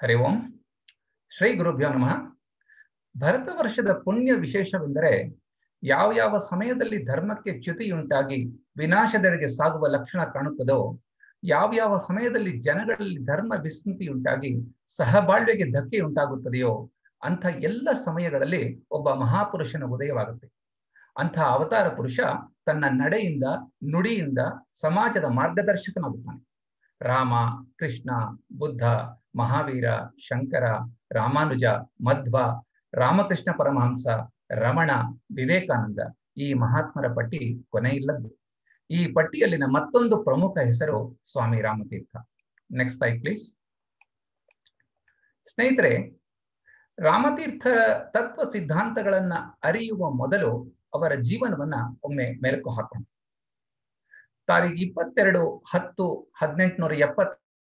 ಹರಿ ಓಂ ಶ್ರೀ ಗುರುಭ್ಯೋ ನಮಃ ಭರತ ವರ್ಷದ ಪುಣ್ಯ ವಿಶೇಷವೆಂದರೆ ಯಾವ ಯಾವ ಸಮಯದಲ್ಲಿ ಧರ್ಮಕ್ಕೆ ಚ್ಯುತಿಯುಂಟಾಗಿ ವಿನಾಶದೆಡೆಗೆ ಸಾಗುವ ಲಕ್ಷಣ ಕಾಣುತ್ತದೋ ಯಾವ ಯಾವ ಸಮಯದಲ್ಲಿ ಜನಗಳಲ್ಲಿ ಧರ್ಮ ವಿಸ್ಮೃತಿಯುಂಟಾಗಿ ಸಹಬಾಳ್ವೆಗೆ ಧಕ್ಕೆ ಉಂಟಾಗುತ್ತದೆಯೋ ಅಂಥ ಎಲ್ಲ ಸಮಯಗಳಲ್ಲಿ ಒಬ್ಬ ಮಹಾಪುರುಷನ ಉದಯವಾಗುತ್ತೆ ಅಂಥ ಅವತಾರ ಪುರುಷ ತನ್ನ ನಡೆಯಿಂದ ನುಡಿಯಿಂದ ಸಮಾಜದ ಮಾರ್ಗದರ್ಶಕನಾಗುತ್ತಾನೆ ರಾಮ ಕೃಷ್ಣ ಬುದ್ಧ ಮಹಾವೀರ ಶಂಕರ ರಾಮಾನುಜ ಮಧ್ವ ರಾಮಕೃಷ್ಣ ಪರಮಹಂಸ ರಮಣ ವಿವೇಕಾನಂದ ಈ ಮಹಾತ್ಮರ ಪಟ್ಟಿ ಕೊನೆಯಿಲ್ಲದ್ದು ಈ ಪಟ್ಟಿಯಲ್ಲಿನ ಮತ್ತೊಂದು ಪ್ರಮುಖ ಹೆಸರು Swami Ramatirtha next slide please ಸ್ನೇಹಿತರೆ ರಾಮತೀರ್ಥರ ತತ್ವ ಸಿದ್ಧಾಂತಗಳನ್ನ ಅರಿಯುವ ಮೊದಲು ಅವರ ಜೀವನವನ್ನ ಒಮ್ಮೆ ಮೆಲುಕು ಹಾಕೋಣ ತಾರೀಖ್ ಇಪ್ಪತ್ತೆರಡು ಹತ್ತು ಹದಿನೆಂಟುನೂರ ಎಪ್ಪತ್ತ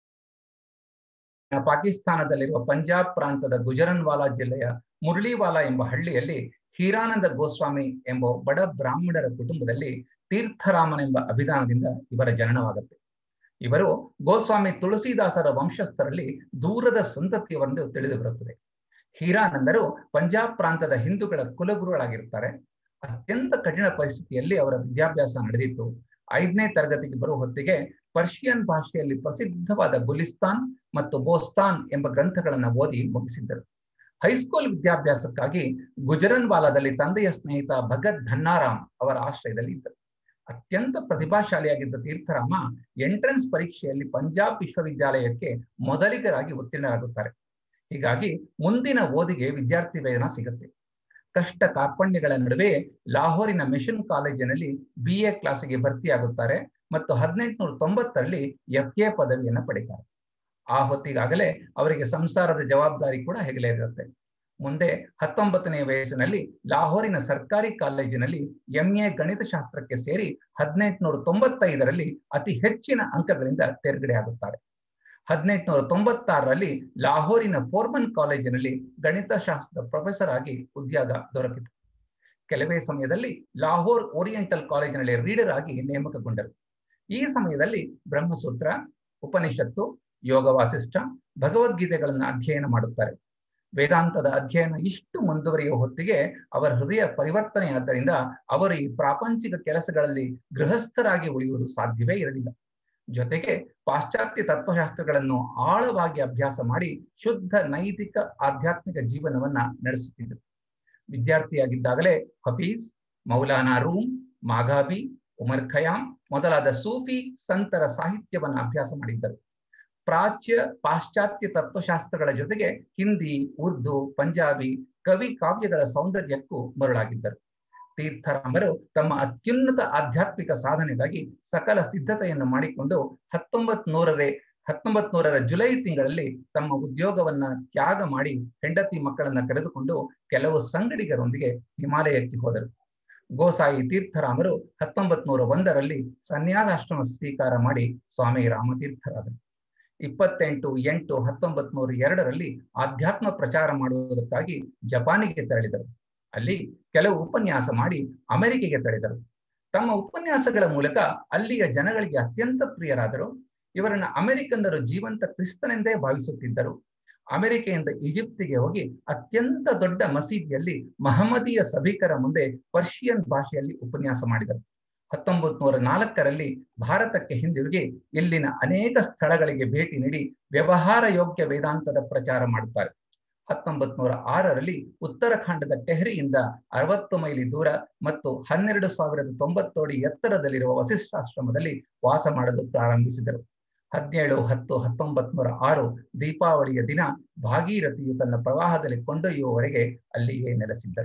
ಪಾಕಿಸ್ತಾನದಲ್ಲಿರುವ ಪಂಜಾಬ್ ಪ್ರಾಂತದ ಗುಜರನ್ವಾಲಾ ಜಿಲ್ಲೆಯ ಮುರಳಿವಾಲಾ ಎಂಬ ಹಳ್ಳಿಯಲ್ಲಿ ಹೀರಾನಂದ ಗೋಸ್ವಾಮಿ ಎಂಬ ಬಡ ಬ್ರಾಹ್ಮಣರ ಕುಟುಂಬದಲ್ಲಿ ತೀರ್ಥರಾಮನೆಂಬ ಅಭಿಧಾನದಿಂದ ಇವರ ಜನನವಾಗುತ್ತೆ ಇವರು ಗೋಸ್ವಾಮಿ ತುಳಸಿದಾಸರ ವಂಶಸ್ಥರಲ್ಲಿ ದೂರದ ಸಂತತಿಯವರೆಂದು ತಿಳಿದು ಬರುತ್ತದೆ ಹೀರಾನಂದರು ಪಂಜಾಬ್ ಪ್ರಾಂತದ ಹಿಂದೂಗಳ ಕುಲಗುರುಗಳಾಗಿರ್ತಾರೆ ಅತ್ಯಂತ ಕಠಿಣ ಪರಿಸ್ಥಿತಿಯಲ್ಲಿ ಅವರ ವಿದ್ಯಾಭ್ಯಾಸ ನಡೆದಿತ್ತು ಐದನೇ ತರಗತಿಗೆ ಬರುವ ಹೊತ್ತಿಗೆ ಪರ್ಷಿಯನ್ ಭಾಷೆಯಲ್ಲಿ ಪ್ರಸಿದ್ಧವಾದ ಗುಲಿಸ್ತಾನ್ ಮತ್ತು ಬೋಸ್ತಾನ್ ಎಂಬ ಗ್ರಂಥಗಳನ್ನು ಓದಿ ಮುಗಿಸಿದ್ದರು ಹೈಸ್ಕೂಲ್ ವಿದ್ಯಾಭ್ಯಾಸಕ್ಕಾಗಿ ಗುಜರನ್ವಾಲಾದಲ್ಲಿ ತಂದೆಯ ಸ್ನೇಹಿತ ಭಗತ್ ಧನ್ನಾರಾಮ್ ಅವರ ಆಶ್ರಯದಲ್ಲಿ ಇದ್ದರು ಅತ್ಯಂತ ಪ್ರತಿಭಾಶಾಲಿಯಾಗಿದ್ದ ತೀರ್ಥರಾಮ ಎಂಟ್ರೆನ್ಸ್ ಪರೀಕ್ಷೆಯಲ್ಲಿ ಪಂಜಾಬ್ ವಿಶ್ವವಿದ್ಯಾಲಯಕ್ಕೆ ಮೊದಲಿಗರಾಗಿ ಉತ್ತೀರ್ಣರಾಗುತ್ತಾರೆ ಹೀಗಾಗಿ ಮುಂದಿನ ಓದಿಗೆ ವಿದ್ಯಾರ್ಥಿ ವೇತನ ಸಿಗುತ್ತೆ ಕಷ್ಟ ಕಾರ್ಪಣ್ಯಗಳ ನಡುವೆ ಲಾಹೋರಿನ ಮಿಷನ್ ಕಾಲೇಜಿನಲ್ಲಿ ಬಿ ಎ ಕ್ಲಾಸಿಗೆ ಭರ್ತಿಯಾಗುತ್ತಾರೆ ಮತ್ತು ಹದಿನೆಂಟುನೂರ ತೊಂಬತ್ತರಲ್ಲಿ ಎಫ್ ಎ ಪದವಿಯನ್ನ ಪಡಿತಾರೆ ಆ ಹೊತ್ತಿಗಾಗಲೇ ಅವರಿಗೆ ಸಂಸಾರದ ಜವಾಬ್ದಾರಿ ಕೂಡ ಹೆಗಲೇ ಇರುತ್ತೆ ಮುಂದೆ ಹತ್ತೊಂಬತ್ತನೇ ವಯಸ್ಸಿನಲ್ಲಿ ಲಾಹೋರಿನ ಸರ್ಕಾರಿ ಕಾಲೇಜಿನಲ್ಲಿ ಎಂಎ ಗಣಿತಶಾಸ್ತ್ರಕ್ಕೆ ಸೇರಿ ಹದಿನೆಂಟುನೂರ ತೊಂಬತ್ತೈದರಲ್ಲಿ ಅತಿ ಹೆಚ್ಚಿನ ಅಂಕಗಳಿಂದ ತೇರ್ಗಡೆ ಆಗುತ್ತಾರೆ ಹದಿನೆಂಟುನೂರ ತೊಂಬತ್ತಾರರಲ್ಲಿ ಲಾಹೋರಿನ ಫೋರ್ಮನ್ ಕಾಲೇಜಿನಲ್ಲಿ ಗಣಿತಶಾಸ್ತ್ರದ ಪ್ರೊಫೆಸರ್ ಆಗಿ ಉದ್ಯೋಗ ದೊರಕಿತು ಕೆಲವೇ ಸಮಯದಲ್ಲಿ ಲಾಹೋರ್ ಓರಿಯೆಂಟಲ್ ಕಾಲೇಜಿನಲ್ಲಿ ರೀಡರ್ ಆಗಿ ನೇಮಕಗೊಂಡರು ಈ ಸಮಯದಲ್ಲಿ ಬ್ರಹ್ಮಸೂತ್ರ ಉಪನಿಷತ್ತು ಯೋಗ ವಾಸಿಷ್ಠ ಭಗವದ್ಗೀತೆಗಳನ್ನು ಅಧ್ಯಯನ ಮಾಡುತ್ತಾರೆ ವೇದಾಂತದ ಅಧ್ಯಯನ ಇಷ್ಟು ಮುಂದುವರಿಯುವ ಹೊತ್ತಿಗೆ ಅವರ ಹೃದಯ ಪರಿವರ್ತನೆಯಾದ್ದರಿಂದ ಅವರು ಈ ಪ್ರಾಪಂಚಿಕ ಕೆಲಸಗಳಲ್ಲಿ ಗೃಹಸ್ಥರಾಗಿ ಉಳಿಯುವುದು ಸಾಧ್ಯವೇ ಇರಲಿಲ್ಲ ಜೊತೆಗೆ ಪಾಶ್ಚಾತ್ಯ ತತ್ವಶಾಸ್ತ್ರಗಳನ್ನು ಆಳವಾಗಿ ಅಭ್ಯಾಸ ಮಾಡಿ ಶುದ್ಧ ನೈತಿಕ ಆಧ್ಯಾತ್ಮಿಕ ಜೀವನವನ್ನ ನಡೆಸುತ್ತಿದ್ದರು ವಿದ್ಯಾರ್ಥಿಯಾಗಿದ್ದಾಗಲೇ ಹಫೀಸ್ ಮೌಲಾನಾ ರೂಮ್ ಮಾಘಾಬಿ ಉಮರ್ ಖಯಾಮ್ ಮೊದಲಾದ ಸೂಫಿ ಸಂತರ ಸಾಹಿತ್ಯವನ್ನ ಅಭ್ಯಾಸ ಮಾಡಿದ್ದರು ಪ್ರಾಚ್ಯ ಪಾಶ್ಚಾತ್ಯ ತತ್ವಶಾಸ್ತ್ರಗಳ ಜೊತೆಗೆ ಹಿಂದಿ ಉರ್ದು ಪಂಜಾಬಿ ಕವಿ ಕಾವ್ಯಗಳ ಸೌಂದರ್ಯಕ್ಕೂ ಮರುಳಾಗಿದ್ದರು ತೀರ್ಥರಾಮರು ತಮ್ಮ ಅತ್ಯುನ್ನತ ಆಧ್ಯಾತ್ಮಿಕ ಸಾಧನೆಗಾಗಿ ಸಕಲ ಸಿದ್ಧತೆಯನ್ನು ಮಾಡಿಕೊಂಡು ಹತ್ತೊಂಬತ್ ನೂರರೇ ಹತ್ತೊಂಬತ್ ನೂರರ ಜುಲೈ ತಿಂಗಳಲ್ಲಿ ತಮ್ಮ ಉದ್ಯೋಗವನ್ನ ತ್ಯಾಗ ಮಾಡಿ ಹೆಂಡತಿ ಮಕ್ಕಳನ್ನ ಕರೆದುಕೊಂಡು ಕೆಲವು ಸಂಗಡಿಗರೊಂದಿಗೆ ಹಿಮಾಲಯಕ್ಕೆ ಹೋದರು ಗೋಸಾಯಿ ತೀರ್ಥರಾಮರು ಹತ್ತೊಂಬತ್ ನೂರ ಒಂದರಲ್ಲಿ ಸನ್ಯಾಸಾಶ್ರಮ ಸ್ವೀಕಾರ ಮಾಡಿ ಸ್ವಾಮಿ ರಾಮತೀರ್ಥರಾದರು ಇಪ್ಪತ್ತೆಂಟು ಎಂಟು ಹತ್ತೊಂಬತ್ ನೂರ ಎರಡರಲ್ಲಿ ಆಧ್ಯಾತ್ಮ ಪ್ರಚಾರ ಮಾಡುವುದಕ್ಕಾಗಿ ಜಪಾನಿಗೆ ತೆರಳಿದರು ಅಲ್ಲಿ ಕೆಲವು ಉಪನ್ಯಾಸ ಮಾಡಿ ಅಮೆರಿಕೆಗೆ ತೆರಳಿದರು ತಮ್ಮ ಉಪನ್ಯಾಸಗಳ ಮೂಲಕ ಅಲ್ಲಿಯ ಜನಗಳಿಗೆ ಅತ್ಯಂತ ಪ್ರಿಯರಾದರು ಇವರನ್ನ ಅಮೆರಿಕನ್ನರು ಜೀವಂತ ಕ್ರಿಸ್ತನೆಂದೇ ಭಾವಿಸುತ್ತಿದ್ದರು ಅಮೆರಿಕೆಯಿಂದ ಈಜಿಪ್ತಿಗೆ ಹೋಗಿ ಅತ್ಯಂತ ದೊಡ್ಡ ಮಸೀದಿಯಲ್ಲಿ ಮಹಮ್ಮದೀಯ ಸಭಿಕರ ಮುಂದೆ ಪರ್ಷಿಯನ್ ಭಾಷೆಯಲ್ಲಿ ಉಪನ್ಯಾಸ ಮಾಡಿದರು ಹತ್ತೊಂಬತ್ ನೂರ ನಾಲ್ಕರಲ್ಲಿ ಭಾರತಕ್ಕೆ ಹಿಂದಿರುಗಿ ಇಲ್ಲಿನ ಅನೇಕ ಸ್ಥಳಗಳಿಗೆ ಭೇಟಿ ನೀಡಿ ವ್ಯವಹಾರ ಯೋಗ್ಯ ವೇದಾಂತದ ಪ್ರಚಾರ ಮಾಡುತ್ತಾರೆ ಹತ್ತೊಂಬತ್ ನೂರ ಆರರಲ್ಲಿ ಉತ್ತರಾಖಂಡದ ಟೆಹರಿಯಿಂದ ಅರವತ್ತು ಮೈಲಿ ದೂರ ಮತ್ತು ಹನ್ನೆರಡು ಸಾವಿರದ ತೊಂಬತ್ತೋಡಿ ಎತ್ತರದಲ್ಲಿರುವ ವಸಿಷ್ಠಾಶ್ರಮದಲ್ಲಿ ವಾಸ ಮಾಡಲು ಪ್ರಾರಂಭಿಸಿದರು ಹದಿನೇಳು ಹತ್ತು ಹತ್ತೊಂಬತ್ ನೂರ ಆರು ದೀಪಾವಳಿಯ ದಿನ ಭಾಗೀರಥಿಯು ತನ್ನ ಪ್ರವಾಹದಲ್ಲಿ ಕೊಂಡೊಯ್ಯುವವರೆಗೆ ಅಲ್ಲಿಯೇ ನೆಲೆಸಿದ್ದರು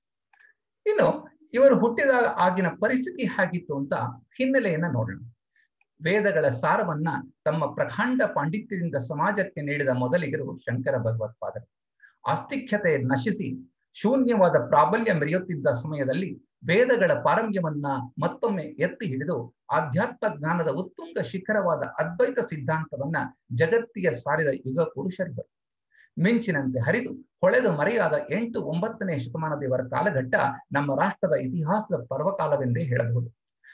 ಇನ್ನು ಇವರು ಹುಟ್ಟಿದಾಗ ಆಗಿನ ಪರಿಸ್ಥಿತಿ ಹೇಗಿತ್ತು ಅಂತ ಹಿನ್ನೆಲೆಯನ್ನ ನೋಡೋಣ ವೇದಗಳ ಸಾರವನ್ನ ತಮ್ಮ ಪ್ರಖಂಡ ಪಾಂಡಿತ್ಯದಿಂದ ಸಮಾಜಕ್ಕೆ ನೀಡಿದ ಮೊದಲಿಗರು ಶಂಕರ ಭಗವತ್ಪಾದರು ಆಸ್ತಿಕ್ಯತೆ ನಶಿಸಿ ಶೂನ್ಯವಾದ ಪ್ರಾಬಲ್ಯ ಮೆರೆಯುತ್ತಿದ್ದ ಸಮಯದಲ್ಲಿ ವೇದಗಳ ಪಾರಮ್ಯವನ್ನ ಮತ್ತೊಮ್ಮೆ ಎತ್ತಿ ಹಿಡಿದು ಆಧ್ಯಾತ್ಮ ಜ್ಞಾನದ ಉತ್ತುಂಗ ಶಿಖರವಾದ ಅದ್ವೈತ ಸಿದ್ಧಾಂತವನ್ನ ಜಗತ್ತಿಗೆ ಸಾರಿದ ಯುಗ ಪುರುಷರಿದ್ದರು ಮಿಂಚಿನಂತೆ ಹರಿದು ಹೊಳೆದು ಮರೆಯಾದ ಎಂಟು ಒಂಬತ್ತನೇ ಶತಮಾನದ ಇವರ ಕಾಲಘಟ್ಟ ನಮ್ಮ ರಾಷ್ಟ್ರದ ಇತಿಹಾಸದ ಪರ್ವಕಾಲವೆಂದೇ ಹೇಳಬಹುದು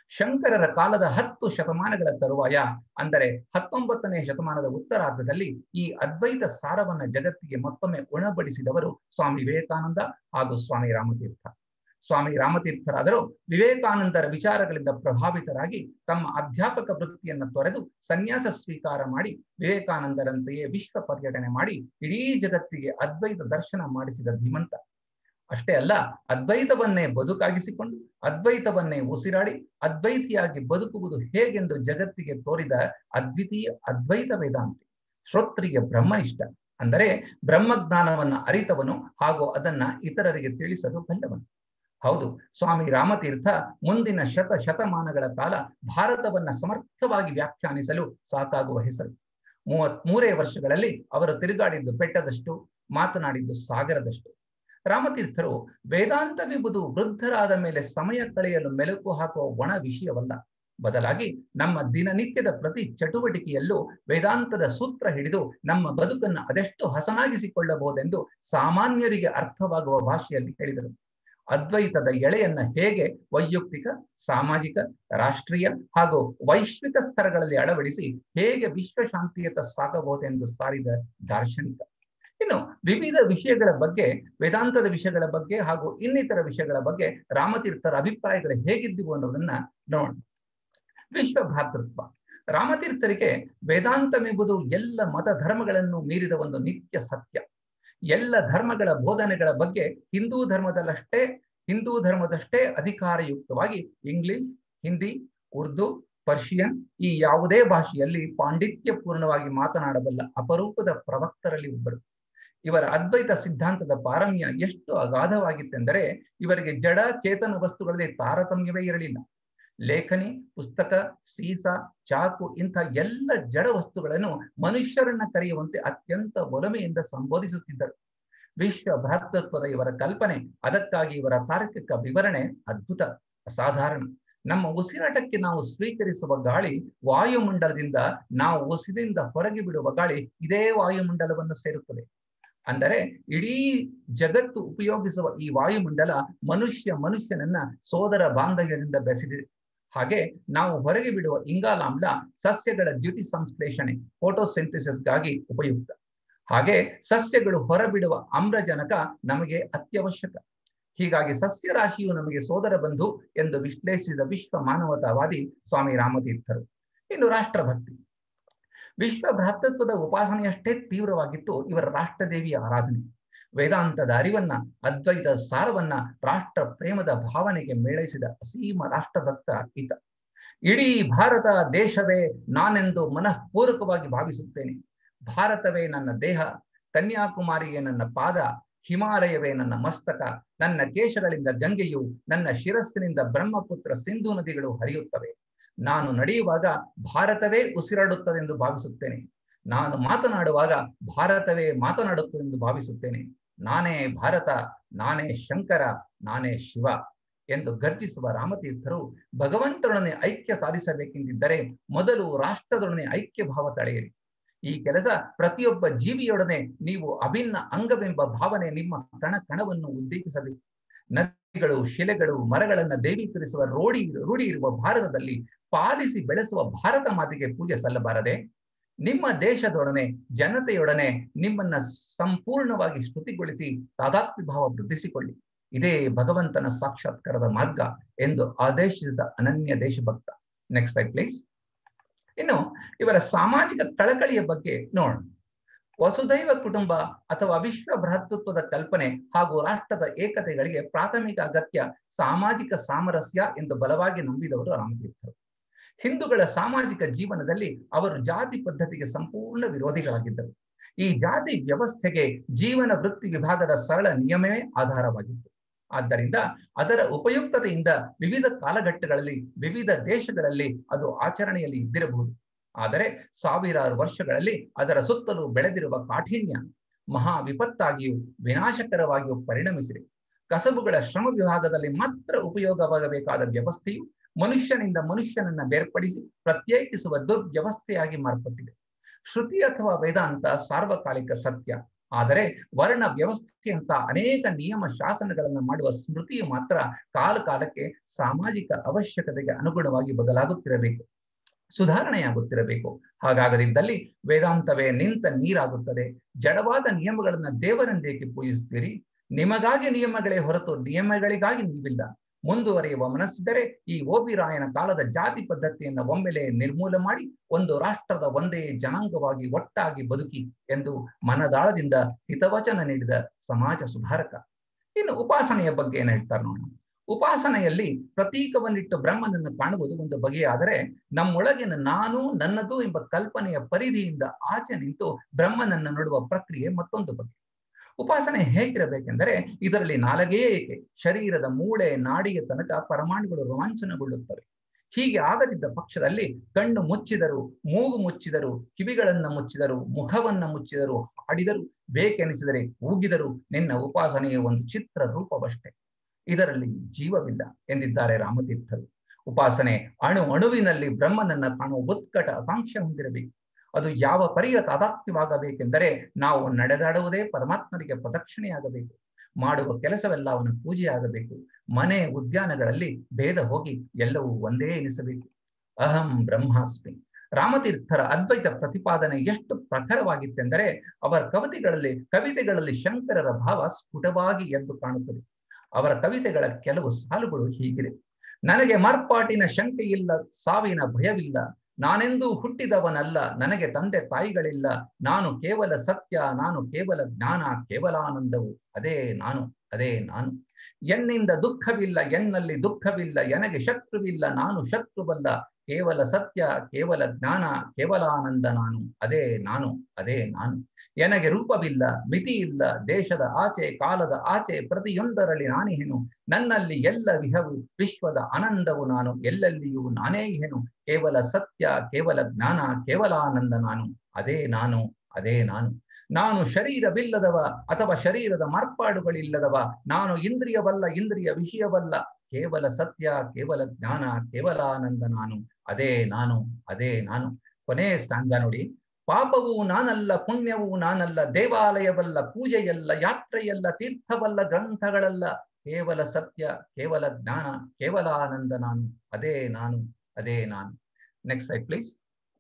ಶಂಕರರ ಕಾಲದ ಹತ್ತು ಶತಮಾನಗಳ ತರುವಾಯ ಅಂದರೆ ಹತ್ತೊಂಬತ್ತನೇ ಶತಮಾನದ ಉತ್ತರಾರ್ಧದಲ್ಲಿ ಈ ಅದ್ವೈತ ಸಾರವನ್ನ ಜಗತ್ತಿಗೆ ಮತ್ತೊಮ್ಮೆ ಉಣಬಡಿಸಿದವರು ಸ್ವಾಮಿ ವಿವೇಕಾನಂದ ಹಾಗೂ ಸ್ವಾಮಿ ರಾಮತೀರ್ಥ ಸ್ವಾಮಿ ರಾಮತೀರ್ಥರಾದರೂ ವಿವೇಕಾನಂದರ ವಿಚಾರಗಳಿಂದ ಪ್ರಭಾವಿತರಾಗಿ ತಮ್ಮ ಅಧ್ಯಾಪಕ ವೃತ್ತಿಯನ್ನು ತೊರೆದು ಸನ್ಯಾಸ ಸ್ವೀಕಾರ ಮಾಡಿ ವಿವೇಕಾನಂದರಂತೆಯೇ ವಿಶ್ವ ಪರ್ಯಟನೆ ಮಾಡಿ ಇಡೀ ಜಗತ್ತಿಗೆ ಅದ್ವೈತ ದರ್ಶನ ಮಾಡಿಸಿದ ಧೀಮಂತ ಅಷ್ಟೇ ಅಲ್ಲ ಅದ್ವೈತವನ್ನೇ ಬದುಕಾಗಿಸಿಕೊಂಡು ಅದ್ವೈತವನ್ನೇ ಉಸಿರಾಡಿ ಅದ್ವೈತಿಯಾಗಿ ಬದುಕುವುದು ಹೇಗೆಂದು ಜಗತ್ತಿಗೆ ತೋರಿದ ಅದ್ವಿತೀಯ ಅದ್ವೈತ ವೇದಾಂತಿ ಶ್ರೋತ್ರಿಗೆ ಬ್ರಹ್ಮನಿಷ್ಠ ಅಂದರೆ ಬ್ರಹ್ಮಜ್ಞಾನವನ್ನ ಅರಿತವನು ಹಾಗೂ ಅದನ್ನ ಇತರರಿಗೆ ತಿಳಿಸಲು ಬಲ್ಲವನು ಹೌದು ಸ್ವಾಮಿ ರಾಮತೀರ್ಥ ಮುಂದಿನ ಶತ ಶತಮಾನಗಳ ಕಾಲ ಭಾರತವನ್ನ ಸಮರ್ಥವಾಗಿ ವ್ಯಾಖ್ಯಾನಿಸಲು ಸಾಕಾಗುವ ಹೆಸರು ಮೂವತ್ ಮೂರೇ ವರ್ಷಗಳಲ್ಲಿ ಅವರು ತಿರುಗಾಡಿದ್ದು ಬೆಟ್ಟದಷ್ಟು ಮಾತನಾಡಿದ್ದು ಸಾಗರದಷ್ಟು ರಾಮತೀರ್ಥರು ವೇದಾಂತವೆಂಬುದು ವೃದ್ಧರಾದ ಮೇಲೆ ಸಮಯ ಕಳೆಯಲು ಮೆಲುಕು ಹಾಕುವ ಒಣ ವಿಷಯವಲ್ಲ ಬದಲಾಗಿ ನಮ್ಮ ದಿನನಿತ್ಯದ ಪ್ರತಿ ಚಟುವಟಿಕೆಯಲ್ಲೂ ವೇದಾಂತದ ಸೂತ್ರ ಹಿಡಿದು ನಮ್ಮ ಬದುಕನ್ನು ಅದೆಷ್ಟು ಹಸನಾಗಿಸಿಕೊಳ್ಳಬಹುದೆಂದು ಸಾಮಾನ್ಯರಿಗೆ ಅರ್ಥವಾಗುವ ಭಾಷೆಯಲ್ಲಿ ಹೇಳಿದರು ಅದ್ವೈತದ ಎಳೆಯನ್ನ ಹೇಗೆ ವೈಯಕ್ತಿಕ ಸಾಮಾಜಿಕ ರಾಷ್ಟ್ರೀಯ ಹಾಗೂ ವೈಶ್ವಿಕ ಸ್ತರಗಳಲ್ಲಿ ಅಳವಡಿಸಿ ಹೇಗೆ ವಿಶ್ವಶಾಂತಿಯತ್ತ ಸಾಗಬಹುದೆಂದು ಸಾರಿದ ದಾರ್ಶನಿಕ ಇನ್ನು ವಿವಿಧ ವಿಷಯಗಳ ಬಗ್ಗೆ ವೇದಾಂತದ ವಿಷಯಗಳ ಬಗ್ಗೆ ಹಾಗೂ ಇನ್ನಿತರ ವಿಷಯಗಳ ಬಗ್ಗೆ ರಾಮತೀರ್ಥರ ಅಭಿಪ್ರಾಯಗಳು ಹೇಗಿದ್ದವು ಅನ್ನೋದನ್ನ ನೋಡೋಣ ವಿಶ್ವ ಭ್ರಾತೃತ್ವ ರಾಮತೀರ್ಥರಿಗೆ ವೇದಾಂತವೆಂಬುದು ಎಲ್ಲ ಮತ ಧರ್ಮಗಳನ್ನು ಮೀರಿದ ಒಂದು ನಿತ್ಯ ಸತ್ಯ ಎಲ್ಲ ಧರ್ಮಗಳ ಬೋಧನೆಗಳ ಬಗ್ಗೆ ಹಿಂದೂ ಧರ್ಮದಲ್ಲಷ್ಟೇ ಹಿಂದೂ ಧರ್ಮದಷ್ಟೇ ಅಧಿಕಾರಯುಕ್ತವಾಗಿ ಇಂಗ್ಲಿಷ್ ಹಿಂದಿ ಉರ್ದು ಪರ್ಷಿಯನ್ ಈ ಯಾವುದೇ ಭಾಷೆಯಲ್ಲಿ ಪಾಂಡಿತ್ಯ ಪೂರ್ಣವಾಗಿ ಮಾತನಾಡಬಲ್ಲ ಅಪರೂಪದ ಪ್ರವಕ್ತರಲ್ಲಿ ಒಬ್ಬರು ಇವರ ಅದ್ವೈತ ಸಿದ್ಧಾಂತದ ಪಾರಮ್ಯ ಎಷ್ಟು ಅಗಾಧವಾಗಿತ್ತೆಂದರೆ ಇವರಿಗೆ ಜಡ ಚೇತನ ವಸ್ತುಗಳಲ್ಲಿ ತಾರತಮ್ಯವೇ ಇರಲಿಲ್ಲ ಲೇಖನಿ ಪುಸ್ತಕ ಸೀಸ ಚಾಕು ಇಂಥ ಎಲ್ಲ ಜಡ ವಸ್ತುಗಳನ್ನು ಮನುಷ್ಯರನ್ನ ಕರೆಯುವಂತೆ ಅತ್ಯಂತ ಒಲಮೆಯಿಂದ ಸಂಬೋಧಿಸುತ್ತಿದ್ದರು ವಿಶ್ವ ಭ್ರಾತೃತ್ವದ ಇವರ ಕಲ್ಪನೆ ಅದಕ್ಕಾಗಿ ಇವರ ತಾರ್ಕಿಕ ವಿವರಣೆ ಅದ್ಭುತ ಅಸಾಧಾರಣ ನಮ್ಮ ಉಸಿರಾಟಕ್ಕೆ ನಾವು ಸ್ವೀಕರಿಸುವ ಗಾಳಿ ವಾಯುಮಂಡಲದಿಂದ ನಾವು ಉಸಿರಿಂದ ಹೊರಗೆ ಬಿಡುವ ಗಾಳಿ ಇದೇ ವಾಯುಮಂಡಲವನ್ನು ಸೇರುತ್ತದೆ ಅಂದರೆ ಇಡೀ ಜಗತ್ತು ಉಪಯೋಗಿಸುವ ಈ ವಾಯುಮಂಡಲ ಮನುಷ್ಯ ಮನುಷ್ಯನನ್ನ ಸೋದರ ಬಾಂಧವ್ಯದಿಂದ ಬೆಸೆದಿದೆ ಹಾಗೆ ನಾವು ಹೊರಗೆ ಬಿಡುವ ಇಂಗಾಲಾಮ್ಲ ಸಸ್ಯಗಳ ದ್ಯುತಿ ಸಂಶ್ಲೇಷಣೆ ಫೋಟೋಸಿಂಥಿಸಿಸ್ಗಾಗಿ ಉಪಯುಕ್ತ ಹಾಗೆ ಸಸ್ಯಗಳು ಹೊರಬಿಡುವ ಆಮ್ಲಜನಕ ನಮಗೆ ಅತ್ಯವಶ್ಯಕ ಹೀಗಾಗಿ ಸಸ್ಯ ರಾಶಿಯು ನಮಗೆ ಸೋದರ ಬಂಧು ಎಂದು ವಿಶ್ಲೇಷಿಸಿದ ವಿಶ್ವ ಮಾನವತಾವಾದಿ ಸ್ವಾಮಿ ರಾಮತೀರ್ಥರು ಇನ್ನು ರಾಷ್ಟ್ರಭಕ್ತಿ ವಿಶ್ವ ಭ್ರಾತೃತ್ವದ ಉಪಾಸನೆಯಷ್ಟೇ ತೀವ್ರವಾಗಿತ್ತು ಇವರ ರಾಷ್ಟ್ರದೇವಿಯ ಆರಾಧನೆ ವೇದಾಂತದ ಅರಿವನ್ನ ಅದ್ವೈತ ಸಾರವನ್ನ ರಾಷ್ಟ್ರ ಪ್ರೇಮದ ಭಾವನೆಗೆ ಮೇಳೈಸಿದ ಅಸೀಮ ರಾಷ್ಟ್ರಭಕ್ತ ಈತ ಇಡೀ ಭಾರತ ದೇಶವೇ ನಾನೆಂದು ಮನಃಪೂರ್ವಕವಾಗಿ ಭಾವಿಸುತ್ತೇನೆ ಭಾರತವೇ ನನ್ನ ದೇಹ ಕನ್ಯಾಕುಮಾರಿಯೇ ನನ್ನ ಪಾದ ಹಿಮಾಲಯವೇ ನನ್ನ ಮಸ್ತಕ ನನ್ನ ಕೇಶಗಳಿಂದ ಗಂಗೆಯು ನನ್ನ ಶಿರಸ್ಸಿನಿಂದ ಬ್ರಹ್ಮಪುತ್ರ ಸಿಂಧು ನದಿಗಳು ಹರಿಯುತ್ತವೆ ನಾನು ನಡೆಯುವಾಗ ಭಾರತವೇ ಉಸಿರಾಡುತ್ತದೆಂದು ಭಾವಿಸುತ್ತೇನೆ ನಾನು ಮಾತನಾಡುವಾಗ ಭಾರತವೇ ಮಾತನಾಡುತ್ತದೆಂದು ಭಾವಿಸುತ್ತೇನೆ ನಾನೇ ಭಾರತ ನಾನೇ ಶಂಕರ ನಾನೇ ಶಿವ ಎಂದು ಗರ್ಜಿಸುವ ರಾಮತೀರ್ಥರು ಭಗವಂತರೊಡನೆ ಐಕ್ಯ ಸಾಧಿಸಬೇಕೆಂದಿದ್ದರೆ ಮೊದಲು ರಾಷ್ಟ್ರದೊಡನೆ ಐಕ್ಯ ಭಾವ ತಳೆಯಿರಿ ಈ ಕೆಲಸ ಪ್ರತಿಯೊಬ್ಬ ಜೀವಿಯೊಡನೆ ನೀವು ಅಭಿನ್ನ ಅಂಗವೆಂಬ ಭಾವನೆ ನಿಮ್ಮ ಕಣ ಕಣವನ್ನು ಉದ್ದೇಶಿಸಬೇಕು ನದಿಗಳು ಶಿಲೆಗಳು ಮರಗಳನ್ನ ದೈವೀಕರಿಸುವ ರೋಡಿ ರೂಢಿ ಇರುವ ಭಾರತದಲ್ಲಿ ಪಾಲಿಸಿ ಬೆಳೆಸುವ ಭಾರತ ಮಾತಿಗೆ ಪೂಜೆ ಸಲ್ಲಬಾರದೆ ನಿಮ್ಮ ದೇಶದೊಡನೆ ಜನತೆಯೊಡನೆ ನಿಮ್ಮನ್ನ ಸಂಪೂರ್ಣವಾಗಿ ಸ್ತುತಿಗೊಳಿಸಿ ತಾದಾತ್ಮ್ಯ ಭಾವ ವೃದ್ಧಿಸಿಕೊಳ್ಳಿ ಇದೇ ಭಗವಂತನ ಸಾಕ್ಷಾತ್ಕಾರದ ಮಾರ್ಗ ಎಂದು ಆದೇಶಿಸಿದ ಅನನ್ಯ ದೇಶಭಕ್ತ ನೆಕ್ಸ್ಟ್ ಸ್ಲೈಡ್ ಪ್ಲೀಸ್ ಇನ್ನು ಇವರ ಸಾಮಾಜಿಕ ಕಳಕಳಿಯ ಬಗ್ಗೆ ನೋಡೋಣ ವಸುದೈವ ಕುಟುಂಬ ಅಥವಾ ವಿಶ್ವ ಭ್ರಾತೃತ್ವದ ಕಲ್ಪನೆ ಹಾಗೂ ರಾಷ್ಟ್ರದ ಏಕತೆಗಳಿಗೆ ಪ್ರಾಥಮಿಕ ಅಗತ್ಯ ಸಾಮಾಜಿಕ ಸಾಮರಸ್ಯ ಎಂದು ಬಲವಾಗಿ ನಂಬಿದವರು ರಾಮತೀರ್ಥರು ಹಿಂದೂಗಳ ಸಾಮಾಜಿಕ ಜೀವನದಲ್ಲಿ ಅವರು ಜಾತಿ ಪದ್ಧತಿಗೆ ಸಂಪೂರ್ಣ ವಿರೋಧಿಗಳಾಗಿದ್ದರು ಈ ಜಾತಿ ವ್ಯವಸ್ಥೆಗೆ ಜೀವನ ವೃತ್ತಿ ವಿಭಾಗದ ಸರಳ ನಿಯಮವೇ ಆಧಾರವಾಗಿತ್ತು ಆದ್ದರಿಂದ ಅದರ ಉಪಯುಕ್ತತೆಯಿಂದ ವಿವಿಧ ಕಾಲಘಟ್ಟಗಳಲ್ಲಿ ವಿವಿಧ ದೇಶಗಳಲ್ಲಿ ಅದು ಆಚರಣೆಯಲ್ಲಿ ಇದ್ದಿರಬಹುದು ಆದರೆ ಸಾವಿರಾರು ವರ್ಷಗಳಲ್ಲಿ ಅದರ ಸುತ್ತಲೂ ಬೆಳೆದಿರುವ ಕಾಠಿಣ್ಯ ಮಹಾ ವಿಪತ್ತಾಗಿಯೂ ವಿನಾಶಕರವಾಗಿಯೂ ಪರಿಣಮಿಸಿದೆ ಕಸಬುಗಳ ಶ್ರಮ ವಿಭಾಗದಲ್ಲಿ ಮಾತ್ರ ಉಪಯೋಗವಾಗಬೇಕಾದ ವ್ಯವಸ್ಥೆಯು ಮನುಷ್ಯನಿಂದ ಮನುಷ್ಯನನ್ನ ಬೇರ್ಪಡಿಸಿ ಪ್ರತ್ಯೇಕಿಸುವ ದುರ್ವ್ಯವಸ್ಥೆಯಾಗಿ ಮಾರ್ಪಟ್ಟಿದೆ ಶ್ರುತಿ ಅಥವಾ ವೇದಾಂತ ಸಾರ್ವಕಾಲಿಕ ಸತ್ಯ ಆದರೆ ವರ್ಣ ವ್ಯವಸ್ಥೆಯಂತ ಅನೇಕ ನಿಯಮ ಶಾಸನಗಳನ್ನು ಮಾಡುವ ಸ್ಮೃತಿಯು ಮಾತ್ರ ಕಾಲ ಕಾಲಕ್ಕೆ ಸಾಮಾಜಿಕ ಅವಶ್ಯಕತೆಗೆ ಅನುಗುಣವಾಗಿ ಬದಲಾಗುತ್ತಿರಬೇಕು ಸುಧಾರಣೆಯಾಗುತ್ತಿರಬೇಕು ಹಾಗಾಗದಿದ್ದಲ್ಲಿ ವೇದಾಂತವೇ ನಿಂತ ನೀರಾಗುತ್ತದೆ ಜಡವಾದ ನಿಯಮಗಳನ್ನ ದೇವರೆಂದೇಕೆ ಪೂಜಿಸ್ತೀರಿ ನಿಮಗಾಗಿ ನಿಯಮಗಳೇ ಹೊರತು ನಿಯಮಗಳಿಗಾಗಿ ನೀವಿಲ್ಲ ಮುಂದುವರಿಯುವ ಮನಸ್ಸಿದ್ದರೆ ಈ ಓಬಿರಾಯನ ಕಾಲದ ಜಾತಿ ಪದ್ಧತಿಯನ್ನು ಒಮ್ಮೆಲೆ ನಿರ್ಮೂಲ ಮಾಡಿ ಒಂದು ರಾಷ್ಟ್ರದ ಒಂದೇ ಜನಾಂಗವಾಗಿ ಒಟ್ಟಾಗಿ ಬದುಕಿ ಎಂದು ಮನದಾಳದಿಂದ ಹಿತವಚನ ನೀಡಿದ ಸಮಾಜ ಸುಧಾರಕ ಇನ್ನು ಉಪಾಸನೆಯ ಬಗ್ಗೆ ಏನ್ ಹೇಳ್ತಾರೆ ನೋಡೋಣ ಉಪಾಸನೆಯಲ್ಲಿ ಪ್ರತೀಕವನ್ನಿಟ್ಟು ಬ್ರಹ್ಮನನ್ನು ಕಾಣುವುದು ಒಂದು ಬಗೆಯಾದರೆ ನಮ್ಮೊಳಗಿನ ನಾನು ನನ್ನದು ಎಂಬ ಕಲ್ಪನೆಯ ಪರಿಧಿಯಿಂದ ಆಚೆ ನಿಂತು ಬ್ರಹ್ಮನನ್ನು ನೋಡುವ ಪ್ರಕ್ರಿಯೆ ಮತ್ತೊಂದು ಬಗೆ ಉಪಾಸನೆ ಹೇಗಿರಬೇಕೆಂದರೆ ಇದರಲ್ಲಿ ನಾಲಗೇ ಏಕೆ ಶರೀರದ ಮೂಳೆ ನಾಡಿಯ ತನಕ ಪರಮಾಣುಗಳು ರೋಮಾಂಚನಗೊಳ್ಳುತ್ತವೆ ಹೀಗೆ ಆಗದಿದ್ದ ಪಕ್ಷದಲ್ಲಿ ಕಣ್ಣು ಮುಚ್ಚಿದರು ಮೂಗು ಮುಚ್ಚಿದರು ಕಿವಿಗಳನ್ನ ಮುಚ್ಚಿದರು ಮುಖವನ್ನ ಮುಚ್ಚಿದರು ಹಾಡಿದರು ಬೇಕೆನಿಸಿದರೆ ಕೂಗಿದರು ನಿನ್ನ ಉಪಾಸನೆಯ ಒಂದು ಚಿತ್ರ ರೂಪವಷ್ಟೇ ಇದರಲ್ಲಿ ಜೀವವಿಲ್ಲ ಎಂದಿದ್ದಾರೆ ರಾಮತೀರ್ಥರು ಉಪಾಸನೆ ಅಣು ಅಣುವಿನಲ್ಲಿ ಬ್ರಹ್ಮನನ್ನ ಕಾಣುವ ಉತ್ಕಟ ಆಕಾಂಕ್ಷೆ ಹೊಂದಿರಬೇಕು ಅದು ಯಾವ ಪರಿಯ ತಾದಾತ್ಮ್ಯವಾಗಬೇಕೆಂದರೆ ನಾವು ನಡೆದಾಡುವುದೇ ಪರಮಾತ್ಮನಿಗೆ ಪ್ರದಕ್ಷಿಣೆಯಾಗಬೇಕು ಮಾಡುವ ಕೆಲಸವೆಲ್ಲ ಅವನ ಪೂಜೆಯಾಗಬೇಕು ಮನೆ ಉದ್ಯಾನಗಳಲ್ಲಿ ಭೇದ ಹೋಗಿ ಎಲ್ಲವೂ ಒಂದೇ ಎನಿಸಬೇಕು ಅಹಂ ಬ್ರಹ್ಮಾಸ್ಮಿ ರಾಮತೀರ್ಥರ ಅದ್ವೈತ ಪ್ರತಿಪಾದನೆ ಎಷ್ಟು ಪ್ರಖರವಾಗಿತ್ತೆಂದರೆ ಅವರ ಕವಿತೆಗಳಲ್ಲಿ ಕವಿತೆಗಳಲ್ಲಿ ಶಂಕರರ ಭಾವ ಸ್ಫುಟವಾಗಿ ಎದ್ದು ಕಾಣುತ್ತದೆ ಅವರ ಕವಿತೆಗಳ ಕೆಲವು ಸಾಲುಗಳು ಹೀಗಿದೆ ನನಗೆ ಮಾರ್ಪಾಟಿನ ಶಂಕೆ ಇಲ್ಲ ಸಾವಿನ ಭಯವಿಲ್ಲ ನಾನೆಂದೂ ಹುಟ್ಟಿದವನಲ್ಲ ನನಗೆ ತಂದೆ ತಾಯಿಗಳಿಲ್ಲ ನಾನು ಕೇವಲ ಸತ್ಯ ನಾನು ಕೇವಲ ಜ್ಞಾನ ಕೇವಲಾನಂದವು ಅದೇ ನಾನು ಅದೇ ನಾನು ಎನ್ನಿಂದ ದುಃಖವಿಲ್ಲ ಎನ್ನಲ್ಲಿ ದುಃಖವಿಲ್ಲ ಎನಗೆ ಶತ್ರುವಿಲ್ಲ ನಾನು ಶತ್ರುವಲ್ಲ ಕೇವಲ ಸತ್ಯ ಕೇವಲ ಜ್ಞಾನ ಕೇವಲಾನಂದ ನಾನು ಅದೇ ನಾನು ಅದೇ ನಾನು ಎನಗೆ ರೂಪವಿಲ್ಲ ಮಿತಿ ಇಲ್ಲ ದೇಶದ ಆಚೆ ಕಾಲದ ಆಚೆ ಪ್ರತಿಯೊಂದರಲ್ಲಿ ನಾನೇನು ನನ್ನಲ್ಲಿ ಎಲ್ಲ ವಿಹವು ವಿಶ್ವದ ಆನಂದವು ನಾನು ಎಲ್ಲೆಲ್ಲಿಯೂ ನಾನೇ ಏನು ಕೇವಲ ಸತ್ಯ ಕೇವಲ ಜ್ಞಾನ ಕೇವಲಾನಂದ ನಾನು ಅದೇ ನಾನು ಅದೇ ನಾನು ನಾನು ಶರೀರವಿಲ್ಲದವ ಅಥವಾ ಶರೀರದ ಮಾರ್ಪಾಡುಗಳಿಲ್ಲದವ ನಾನು ಇಂದ್ರಿಯವಲ್ಲ ಇಂದ್ರಿಯ ವಿಷಯವಲ್ಲ ಕೇವಲ ಸತ್ಯ ಕೇವಲ ಜ್ಞಾನ ಕೇವಲಾನಂದ ನಾನು ಅದೇ ನಾನು ಅದೇ ನಾನು ಕೊನೆ ಸ್ಟಾಂಜ ನೋಡಿ ಪಾಪವು ನಾನಲ್ಲ ಪುಣ್ಯವು ನಾನಲ್ಲ ದೇವಾಲಯವಲ್ಲ ಪೂಜೆಯಲ್ಲ ಯಾತ್ರೆಯಲ್ಲ ತೀರ್ಥವಲ್ಲ ಗ್ರಂಥಗಳಲ್ಲ ಕೇವಲ ಸತ್ಯ ಕೇವಲ ಜ್ಞಾನ ಕೇವಲಾನಂದ ನಾನು ಅದೇ ನಾನು ಅದೇ ನಾನು ನೆಕ್ಸ್ಟ್ ಸೈಡ್ ಪ್ಲೀಸ್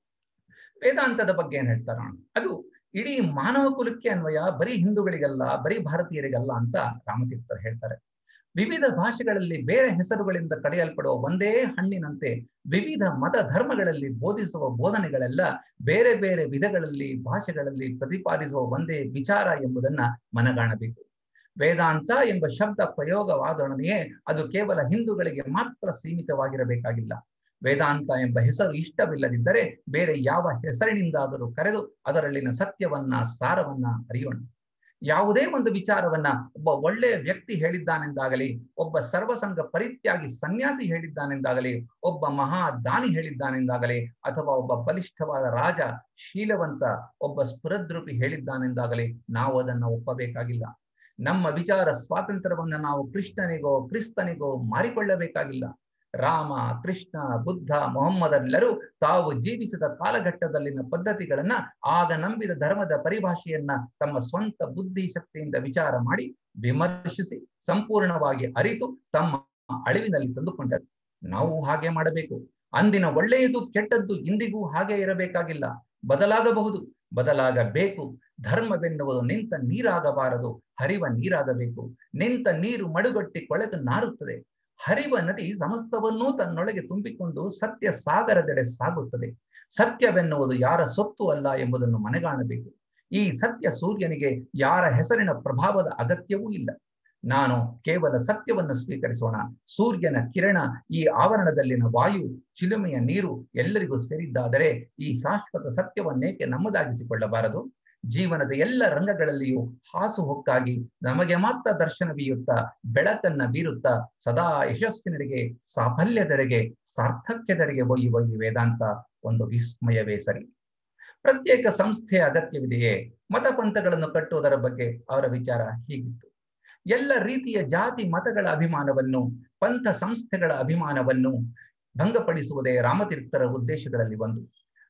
ವೇದಾಂತದ ಬಗ್ಗೆ ಏನ್ ಹೇಳ್ತಾರ ಅದು ಇಡೀ ಮಾನವ ಕುಲಕ್ಕೆ ಅನ್ವಯ ಬರೀ ಹಿಂದೂಗಳಿಗಲ್ಲ ಬರೀ ಭಾರತೀಯರಿಗಲ್ಲ ಅಂತ ರಾಮತೀರ್ಥರು ಹೇಳ್ತಾರೆ ವಿವಿಧ ಭಾಷೆಗಳಲ್ಲಿ ಬೇರೆ ಹೆಸರುಗಳಿಂದ ಕರೆಯಲ್ಪಡುವ ಒಂದೇ ಹಣ್ಣಿನಂತೆ ವಿವಿಧ ಮತ ಧರ್ಮಗಳಲ್ಲಿ ಬೋಧಿಸುವ ಬೋಧನೆಗಳೆಲ್ಲ ಬೇರೆ ಬೇರೆ ವಿಧಗಳಲ್ಲಿ ಭಾಷೆಗಳಲ್ಲಿ ಪ್ರತಿಪಾದಿಸುವ ಒಂದೇ ವಿಚಾರ ಎಂಬುದನ್ನ ಮನಗಾಣಬೇಕು ವೇದಾಂತ ಎಂಬ ಶಬ್ದ ಪ್ರಯೋಗವಾದೊಡನೆಯೇ ಅದು ಕೇವಲ ಹಿಂದೂಗಳಿಗೆ ಮಾತ್ರ ಸೀಮಿತವಾಗಿರಬೇಕಾಗಿಲ್ಲ ವೇದಾಂತ ಎಂಬ ಹೆಸರು ಇಷ್ಟವಿಲ್ಲದಿದ್ದರೆ ಬೇರೆ ಯಾವ ಹೆಸರಿನಿಂದಾದರೂ ಕರೆದು ಅದರಲ್ಲಿನ ಸತ್ಯವನ್ನ ಸಾರವನ್ನ ಅರಿಯೋಣ ಯಾವುದೇ ಒಂದು ವಿಚಾರವನ್ನ ಒಬ್ಬ ಒಳ್ಳೆಯ ವ್ಯಕ್ತಿ ಹೇಳಿದ್ದಾನೆಂದಾಗಲಿ ಒಬ್ಬ ಸರ್ವಸಂಗ ಪರಿತ್ಯಾಗಿ ಸನ್ಯಾಸಿ ಹೇಳಿದ್ದಾನೆಂದಾಗಲಿ ಒಬ್ಬ ಮಹಾ ದಾನಿ ಹೇಳಿದ್ದಾನೆಂದಾಗಲಿ ಅಥವಾ ಒಬ್ಬ ಬಲಿಷ್ಠವಾದ ರಾಜ ಶೀಲವಂತ ಒಬ್ಬ ಸ್ಫುರದ್ರೂಪಿ ಹೇಳಿದ್ದಾನೆಂದಾಗಲಿ ನಾವು ಅದನ್ನ ಒಪ್ಪಬೇಕಾಗಿಲ್ಲ ನಮ್ಮ ವಿಚಾರ ಸ್ವಾತಂತ್ರ್ಯವನ್ನ ನಾವು ಕೃಷ್ಣನಿಗೋ ಕ್ರಿಸ್ತನಿಗೋ ಮಾರಿಕೊಳ್ಳಬೇಕಾಗಿಲ್ಲ ರಾಮ ಕೃಷ್ಣ ಬುದ್ಧ ಮೊಹಮ್ಮದರೆಲ್ಲರೂ ತಾವು ಜೀವಿಸಿದ ಕಾಲಘಟ್ಟದಲ್ಲಿನ ಪದ್ಧತಿಗಳನ್ನ ಆಗ ನಂಬಿದ ಧರ್ಮದ ಪರಿಭಾಷೆಯನ್ನ ತಮ್ಮ ಸ್ವಂತ ಬುದ್ಧಿ ಶಕ್ತಿಯಿಂದ ವಿಚಾರ ಮಾಡಿ ವಿಮರ್ಶಿಸಿ ಸಂಪೂರ್ಣವಾಗಿ ಅರಿತು ತಮ್ಮ ಅಳಿವಿನಲ್ಲಿ ತಂದುಕೊಂಡರು ನಾವು ಹಾಗೆ ಮಾಡಬೇಕು ಅಂದಿನ ಒಳ್ಳೆಯದು ಕೆಟ್ಟದ್ದು ಇಂದಿಗೂ ಹಾಗೆ ಇರಬೇಕಾಗಿಲ್ಲ ಬದಲಾಗಬಹುದು ಬದಲಾಗಬೇಕು ಧರ್ಮವೆನ್ನುವುದು ನಿಂತ ನೀರಾಗಬಾರದು ಹರಿವ ನೀರಾಗಬೇಕು ನಿಂತ ನೀರು ಮಡುಗಟ್ಟಿ ಕೊಳೆತು ನಾರುತ್ತದೆ ಹರಿವ ನದಿ ಸಮಸ್ತವನ್ನೂ ತನ್ನೊಳಗೆ ತುಂಬಿಕೊಂಡು ಸತ್ಯ ಸಾಗರದೆಡೆ ಸಾಗುತ್ತದೆ ಸತ್ಯವೆನ್ನುವುದು ಯಾರ ಸೊತ್ತು ಅಲ್ಲ ಎಂಬುದನ್ನು ಮನೆಗಾಣಬೇಕು ಈ ಸತ್ಯ ಸೂರ್ಯನಿಗೆ ಯಾರ ಹೆಸರಿನ ಪ್ರಭಾವದ ಅಗತ್ಯವೂ ಇಲ್ಲ ನಾನು ಕೇವಲ ಸತ್ಯವನ್ನು ಸ್ವೀಕರಿಸೋಣ ಸೂರ್ಯನ ಕಿರಣ ಈ ಆವರಣದಲ್ಲಿನ ವಾಯು ಚಿಲುಮೆಯ ನೀರು ಎಲ್ಲರಿಗೂ ಸೇರಿದ್ದಾದರೆ ಈ ಶಾಶ್ವತ ಸತ್ಯವನ್ನೇಕೆ ನಮ್ಮದಾಗಿಸಿಕೊಳ್ಳಬಾರದು ಜೀವನದ ಎಲ್ಲ ರಂಗಗಳಲ್ಲಿಯೂ ಹಾಸು ಹೊಕ್ಕಾಗಿ ನಮಗೆ ಮಾತ್ರ ದರ್ಶನ ಬೀಯುತ್ತಾ ಬೆಳಕನ್ನ ಬೀರುತ್ತಾ ಸದಾ ಯಶಸ್ಸಿನೆಡೆಗೆ ಸಾಫಲ್ಯದೆಡೆಗೆ ಸಾರ್ಥಕ್ಯದೆಡೆಗೆ ಒಯ್ಯುವ ಈ ವೇದಾಂತ ಒಂದು ವಿಸ್ಮಯವೇ ಸರಿ ಪ್ರತ್ಯೇಕ ಸಂಸ್ಥೆಯ ಅಗತ್ಯವಿದೆಯೇ ಮತಪಂಥಗಳನ್ನು ಕಟ್ಟುವುದರ ಬಗ್ಗೆ ಅವರ ವಿಚಾರ ಹೀಗಿತ್ತು ಎಲ್ಲ ರೀತಿಯ ಜಾತಿ ಮತಗಳ ಅಭಿಮಾನವನ್ನು ಪಂಥ ಸಂಸ್ಥೆಗಳ ಅಭಿಮಾನವನ್ನು ಭಂಗಪಡಿಸುವುದೇ ರಾಮತೀರ್ಥರ ಉದ್ದೇಶಗಳಲ್ಲಿ ಒಂದು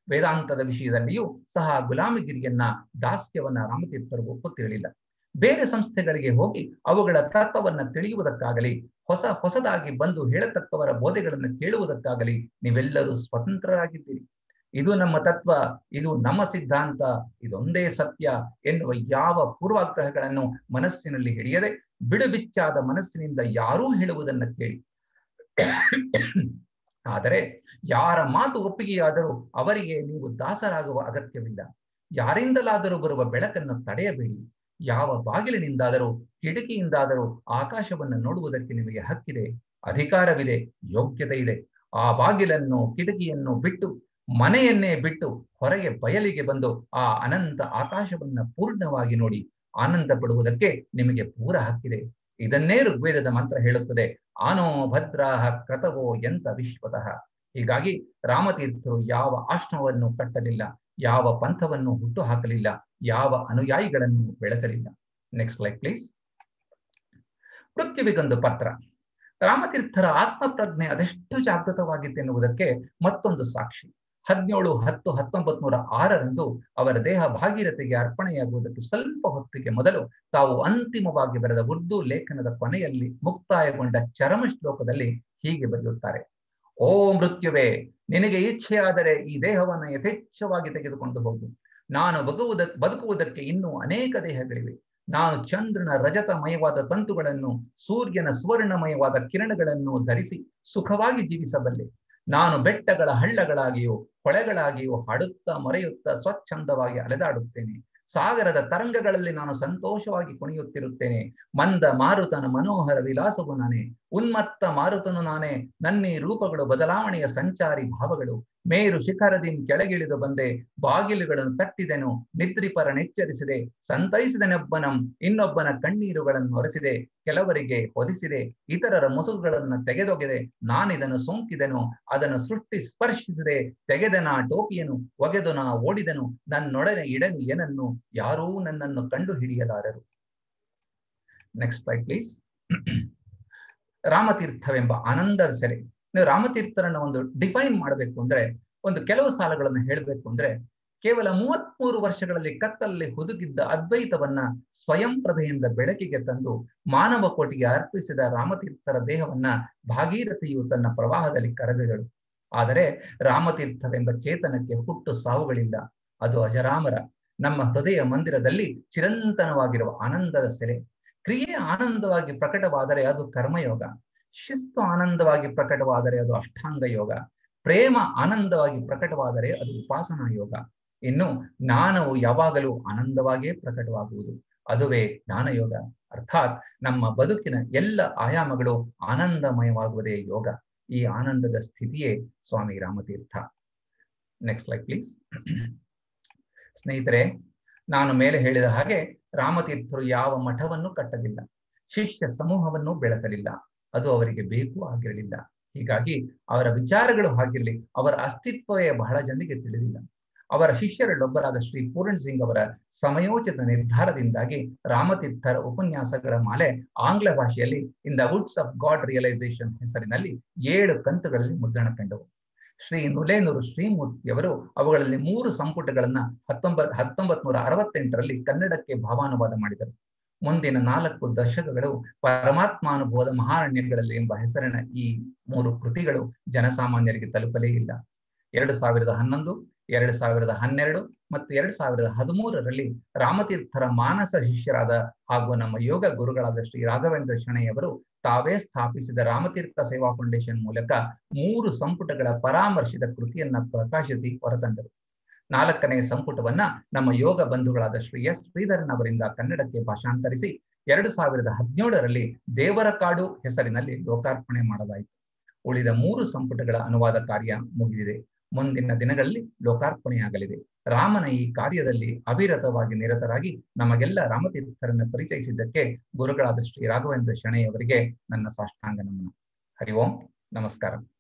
ವೇದಾಂತದ ವಿಷಯದಲ್ಲಿಯೂ ಸಹ ಗುಲಾಮಗಿರಿಯನ್ನ ದಾಸ್ಯವನ್ನ ರಾಮತೀರ್ಥರು ಒಪ್ಪುತ್ತಿರಲಿಲ್ಲ ಬೇರೆ ಸಂಸ್ಥೆಗಳಿಗೆ ಹೋಗಿ ಅವುಗಳ ತತ್ವವನ್ನ ತಿಳಿಯುವುದಕ್ಕಾಗಲಿ ಹೊಸ ಹೊಸದಾಗಿ ಬಂದು ಹೇಳತಕ್ಕವರ ಬೋಧೆಗಳನ್ನು ಕೇಳುವುದಕ್ಕಾಗಲಿ ನೀವೆಲ್ಲರೂ ಸ್ವತಂತ್ರರಾಗಿದ್ದೀರಿ ಇದು ನಮ್ಮ ತತ್ವ ಇದು ನಮ್ಮ ಸಿದ್ಧಾಂತ ಇದೊಂದೇ ಸತ್ಯ ಎನ್ನುವ ಯಾವ ಪೂರ್ವಾಗ್ರಹಗಳನ್ನು ಮನಸ್ಸಿನಲ್ಲಿ ಹಿಡಿಯದೆ ಬಿಡುಬಿಚ್ಚಾದ ಮನಸ್ಸಿನಿಂದ ಯಾರೂ ಹೇಳುವುದನ್ನ ಕೇಳಿ ಆದರೆ ಯಾರ ಮಾತು ಒಪ್ಪಿಗೆಯಾದರೂ ಅವರಿಗೆ ನೀವು ದಾಸರಾಗುವ ಅಗತ್ಯವಿಲ್ಲ ಯಾರಿಂದಲಾದರೂ ಬರುವ ಬೆಳಕನ್ನು ತಡೆಯಬೇಡಿ ಯಾವ ಬಾಗಿಲಿನಿಂದಾದರೂ ಕಿಟಕಿಯಿಂದಾದರೂ ಆಕಾಶವನ್ನು ನೋಡುವುದಕ್ಕೆ ನಿಮಗೆ ಹಕ್ಕಿದೆ ಅಧಿಕಾರವಿದೆ ಯೋಗ್ಯತೆ ಇದೆ ಆ ಬಾಗಿಲನ್ನು ಕಿಟಕಿಯನ್ನು ಬಿಟ್ಟು ಮನೆಯನ್ನೇ ಬಿಟ್ಟು ಹೊರಗೆ ಬಯಲಿಗೆ ಬಂದು ಆ ಅನಂತ ಆಕಾಶವನ್ನ ಪೂರ್ಣವಾಗಿ ನೋಡಿ ಆನಂದ ಪಡುವುದಕ್ಕೆ ನಿಮಗೆ ಪೂರ ಹಕ್ಕಿದೆ ಇದನ್ನೇ ಋಗ್ವೇದದ ಮಂತ್ರ ಹೇಳುತ್ತದೆ ಆನೋ ಭದ್ರಾಹ ಕ್ರತವೋ ಎಂತ ವಿಶ್ವತಃ ಹೀಗಾಗಿ ರಾಮತೀರ್ಥರು ಯಾವ ಆಶ್ರಮವನ್ನು ಕಟ್ಟಲಿಲ್ಲ ಯಾವ ಪಂಥವನ್ನು ಹುಟ್ಟು ಹಾಕಲಿಲ್ಲ ಯಾವ ಅನುಯಾಯಿಗಳನ್ನು ಬೆಳೆಸಲಿಲ್ಲ ನೆಕ್ಸ್ಟ್ ಲೈಕ್ ಪ್ಲೀಸ್ ಪೃಥ್ವಿಗೊಂದು ಪತ್ರ ರಾಮತೀರ್ಥರ ಆತ್ಮಪ್ರಜ್ಞೆ ಅದೆಷ್ಟು ಜಾಗೃತವಾಗಿತ್ತೆನ್ನುವುದಕ್ಕೆ ಮತ್ತೊಂದು ಸಾಕ್ಷಿ ಹದಿನೇಳು ಹತ್ತು ಹತ್ತೊಂಬತ್ ನೂರ ಆರರಂದು ಅವರ ದೇಹ ಭಾಗೀರಥೆಗೆ ಅರ್ಪಣೆಯಾಗುವುದಕ್ಕೆ ಸ್ವಲ್ಪ ಹೊತ್ತಿಗೆ ಮೊದಲು ತಾವು ಅಂತಿಮವಾಗಿ ಬರೆದ ಉರ್ದು ಲೇಖನದ ಕೊನೆಯಲ್ಲಿ ಮುಕ್ತಾಯಗೊಂಡ ಚರಮ ಶ್ಲೋಕದಲ್ಲಿ ಹೀಗೆ ಬರೆಯುತ್ತಾರೆ ಓ ಮೃತ್ಯುವೇ ನಿನಗೆ ಇಚ್ಛೆಯಾದರೆ ಈ ದೇಹವನ್ನು ಯಥೇಚ್ಛವಾಗಿ ತೆಗೆದುಕೊಂಡು ಹೋಗು ನಾನು ಬಗುವುದ ಬದುಕುವುದಕ್ಕೆ ಇನ್ನೂ ಅನೇಕ ದೇಹಗಳಿವೆ ನಾನು ಚಂದ್ರನ ರಜತಮಯವಾದ ತಂತುಗಳನ್ನು ಸೂರ್ಯನ ಸುವರ್ಣಮಯವಾದ ಕಿರಣಗಳನ್ನು ಧರಿಸಿ ಸುಖವಾಗಿ ಜೀವಿಸಬಲ್ಲೆ ನಾನು ಬೆಟ್ಟಗಳ ಹಳ್ಳಗಳಾಗಿಯೂ ಹೊಳೆಗಳಾಗಿಯೂ ಹಾಡುತ್ತಾ ಮೊರೆಯುತ್ತಾ ಸ್ವಚ್ಛಂದವಾಗಿ ಅಲೆದಾಡುತ್ತೇನೆ ಸಾಗರದ ತರಂಗಗಳಲ್ಲಿ ನಾನು ಸಂತೋಷವಾಗಿ ಕುಣಿಯುತ್ತಿರುತ್ತೇನೆ ಮಂದ ಮಾರುತನ ಮನೋಹರ ವಿಲಾಸವು ನಾನೇ ಉನ್ಮತ್ತ ಮಾರುತನು ನಾನೇ ನನ್ನಿ ರೂಪಗಳು ಬದಲಾವಣೆಯ ಸಂಚಾರಿ ಭಾವಗಳು ಮೇರು ಶಿಖರದಿಂದ ಕೆಳಗಿಳಿದು ಬಂದೆ ಬಾಗಿಲುಗಳನ್ನು ತಟ್ಟಿದೆನು ನಿದ್ರಿಪರನೆಚ್ಚರಿಸಿದೆ ಸಂತೈಸಿದನೆಬ್ಬನಂ ಇನ್ನೊಬ್ಬನ ಕಣ್ಣೀರುಗಳನ್ನು ಒರೆಸಿದೆ ಕೆಲವರಿಗೆ ಹೊದಿಸಿದೆ ಇತರರ ಮುಸುಗುಗಳನ್ನು ತೆಗೆದೊಗೆದೆ ನಾನಿದನ್ನು ಸೋಂಕಿದೆನು ಅದನ್ನು ಸೃಷ್ಟಿ ಸ್ಪರ್ಶಿಸಿದೆ ತೆಗೆದನ ಟೋಪಿಯನು ಒಗೆದು ನಾ ಓಡಿದನು ನನ್ನೊಡನೆ ಇಡನು ಏನನ್ನು ಯಾರೂ ನನ್ನನ್ನು ಕಂಡು ಹಿಡಿಯಲಾರರು ನೆಕ್ಸ್ಟ್ ಸ್ಲೈಡ್ ಪ್ಲೀಸ್ ರಾಮತೀರ್ಥವೆಂಬ ಆನಂದದ ಸೆರೆ ನೀವು ರಾಮತೀರ್ಥರನ್ನ ಒಂದು ಡಿಫೈನ್ ಮಾಡಬೇಕು ಅಂದ್ರೆ ಒಂದು ಕೆಲವು ಸಾಲಗಳನ್ನು ಹೇಳಬೇಕು ಅಂದ್ರೆ ಕೇವಲ ಮೂವತ್ಮೂರು ವರ್ಷಗಳಲ್ಲಿ ಕತ್ತಲಲ್ಲಿ ಹುದುಗಿದ್ದ ಅದ್ವೈತವನ್ನ ಸ್ವಯಂ ಪ್ರಭೆಯಿಂದ ಬೆಳಕಿಗೆ ತಂದು ಮಾನವ ಕೋಟಿಗೆ ಅರ್ಪಿಸಿದ ರಾಮತೀರ್ಥರ ದೇಹವನ್ನ ಭಾಗೀರಥಿಯು ತನ್ನ ಪ್ರವಾಹದಲ್ಲಿ ಕರೆದಳು ಆದರೆ ರಾಮತೀರ್ಥವೆಂಬ ಚೇತನಕ್ಕೆ ಹುಟ್ಟು ಸಾವುಗಳಿಲ್ಲ ಅದು ಅಜರಾಮರ ನಮ್ಮ ಹೃದಯ ಮಂದಿರದಲ್ಲಿ ಚಿರಂತನವಾಗಿರುವ ಆನಂದದ ಸೆಲೆ ಕ್ರಿಯೆ ಆನಂದವಾಗಿ ಪ್ರಕಟವಾದರೆ ಅದು ಕರ್ಮಯೋಗ ಶಿಸ್ತು ಆನಂದವಾಗಿ ಪ್ರಕಟವಾದರೆ ಅದು ಅಷ್ಟಾಂಗ ಯೋಗ ಪ್ರೇಮ ಆನಂದವಾಗಿ ಪ್ರಕಟವಾದರೆ ಅದು ಉಪಾಸನಾ ಯೋಗ ಇನ್ನು ಜ್ಞಾನವು ಯಾವಾಗಲೂ ಆನಂದವಾಗಿಯೇ ಪ್ರಕಟವಾಗುವುದು ಅದುವೇ ಜ್ಞಾನಯೋಗ ಅರ್ಥಾತ್ ನಮ್ಮ ಬದುಕಿನ ಎಲ್ಲ ಆಯಾಮಗಳು ಆನಂದಮಯವಾಗುವುದೇ ಯೋಗ ಈ ಆನಂದದ ಸ್ಥಿತಿಯೇ Swami Ramatirtha next like please ಸ್ನೇಹಿತರೆ ನಾನು ಮೇಲೆ ಹೇಳಿದ ಹಾಗೆ ರಾಮತೀರ್ಥರು ಯಾವ ಮಠವನ್ನು ಕಟ್ಟಲಿಲ್ಲ ಶಿಷ್ಯ ಸಮೂಹವನ್ನು ಬೆಳೆಸಲಿಲ್ಲ ಅದು ಅವರಿಗೆ ಬೇಕು ಆಗಿರಲಿಲ್ಲ ಹೀಗಾಗಿ ಅವರ ವಿಚಾರಗಳು ಹಾಗಿರಲಿ ಅವರ ಅಸ್ತಿತ್ವವೇ ಬಹಳ ಜನರಿಗೆ ತಿಳಿದಿಲ್ಲ ಅವರ ಶಿಷ್ಯರಲ್ಲೊಬ್ಬರಾದ ಶ್ರೀ ಪೂರಣ್ ಸಿಂಗ್ ಅವರ ಸಮಯೋಚಿತ ನಿರ್ಧಾರದಿಂದಾಗಿ ರಾಮತೀರ್ಥರ ಉಪನ್ಯಾಸಗಳ ಮಾಲೆ ಆಂಗ್ಲ ಭಾಷೆಯಲ್ಲಿ in the woods of God realization ಹೆಸರಿನಲ್ಲಿ ಏಳು ಕಂತುಗಳಲ್ಲಿ ಮುದ್ರಣ ಕಂಡವು ಶ್ರೀ ನುಲೇನೂರು ಶ್ರೀಮೂರ್ತಿಯವರು ಅವುಗಳಲ್ಲಿ ಮೂರು ಸಂಪುಟಗಳನ್ನ ಹತ್ತೊಂಬತ್ ಹತ್ತೊಂಬತ್ ನೂರ ಅರವತ್ತೆಂಟರಲ್ಲಿ ಕನ್ನಡಕ್ಕೆ ಭಾವಾನುವಾದ ಮಾಡಿದರು ಮುಂದಿನ ನಾಲ್ಕು ದಶಕಗಳು ಪರಮಾತ್ಮಾನುಭವದ ಮಹಾರಣ್ಯಗಳಲ್ಲಿ ಎಂಬ ಹೆಸರಿನ ಈ ಮೂರು ಕೃತಿಗಳು ಜನಸಾಮಾನ್ಯರಿಗೆ ತಲುಪಲೇ ಇಲ್ಲ ಎರಡು ಸಾವಿರದ ಹನ್ನೊಂದು ಎರಡು ಸಾವಿರದ ಹನ್ನೆರಡು ಮತ್ತು ಎರಡು ಸಾವಿರದ ಹದಿಮೂರರಲ್ಲಿ ರಾಮತೀರ್ಥರ ಮಾನಸ ಶಿಷ್ಯರಾದ ಹಾಗೂ ನಮ್ಮ ಯೋಗ ಗುರುಗಳಾದ ಶ್ರೀ ರಾಘವೇಂದ್ರ ಶೆಣೆಯವರು ತಾವೇ ಸ್ಥಾಪಿಸಿದ ರಾಮತೀರ್ಥ ಸೇವಾ ಫೌಂಡೇಶನ್ ಮೂಲಕ ಮೂರು ಸಂಪುಟಗಳ ಪರಾಮರ್ಶಿತ ಕೃತಿಯನ್ನ ಪ್ರಕಾಶಿಸಿ ಹೊರತಂದರು ನಾಲ್ಕನೇ ಸಂಪುಟವನ್ನ ನಮ್ಮ ಯೋಗ ಬಂಧುಗಳಾದ ಶ್ರೀ ಎಸ್ ಶ್ರೀಧರನ್ ಅವರಿಂದ ಕನ್ನಡಕ್ಕೆ ಭಾಷಾಂತರಿಸಿ ಎರಡು ಸಾವಿರದ ಹದಿನೇಳರಲ್ಲಿ ದೇವರ ಕಾಡು ಹೆಸರಿನಲ್ಲಿ ಲೋಕಾರ್ಪಣೆ ಮಾಡಲಾಯಿತು ಉಳಿದ ಮೂರು ಸಂಪುಟಗಳ ಅನುವಾದ ಕಾರ್ಯ ಮುಗಿದಿದೆ ಮುಂದಿನ ದಿನಗಳಲ್ಲಿ ಲೋಕಾರ್ಪಣೆಯಾಗಲಿದೆ ರಾಮನ ಈ ಕಾರ್ಯದಲ್ಲಿ ಅವಿರತವಾಗಿ ನಿರತರಾಗಿ ನಮಗೆಲ್ಲ ರಾಮತೀರ್ಥರನ್ನು ಪರಿಚಯಿಸಿದ್ದಕ್ಕೆ ಗುರುಗಳಾದ ಶ್ರೀ ರಾಘವೇಂದ್ರ ಶೆಣೆಯವರಿಗೆ ನನ್ನ ಸಾಷ್ಟಾಂಗ ನಮನ ಹರಿ ಓಂ ನಮಸ್ಕಾರ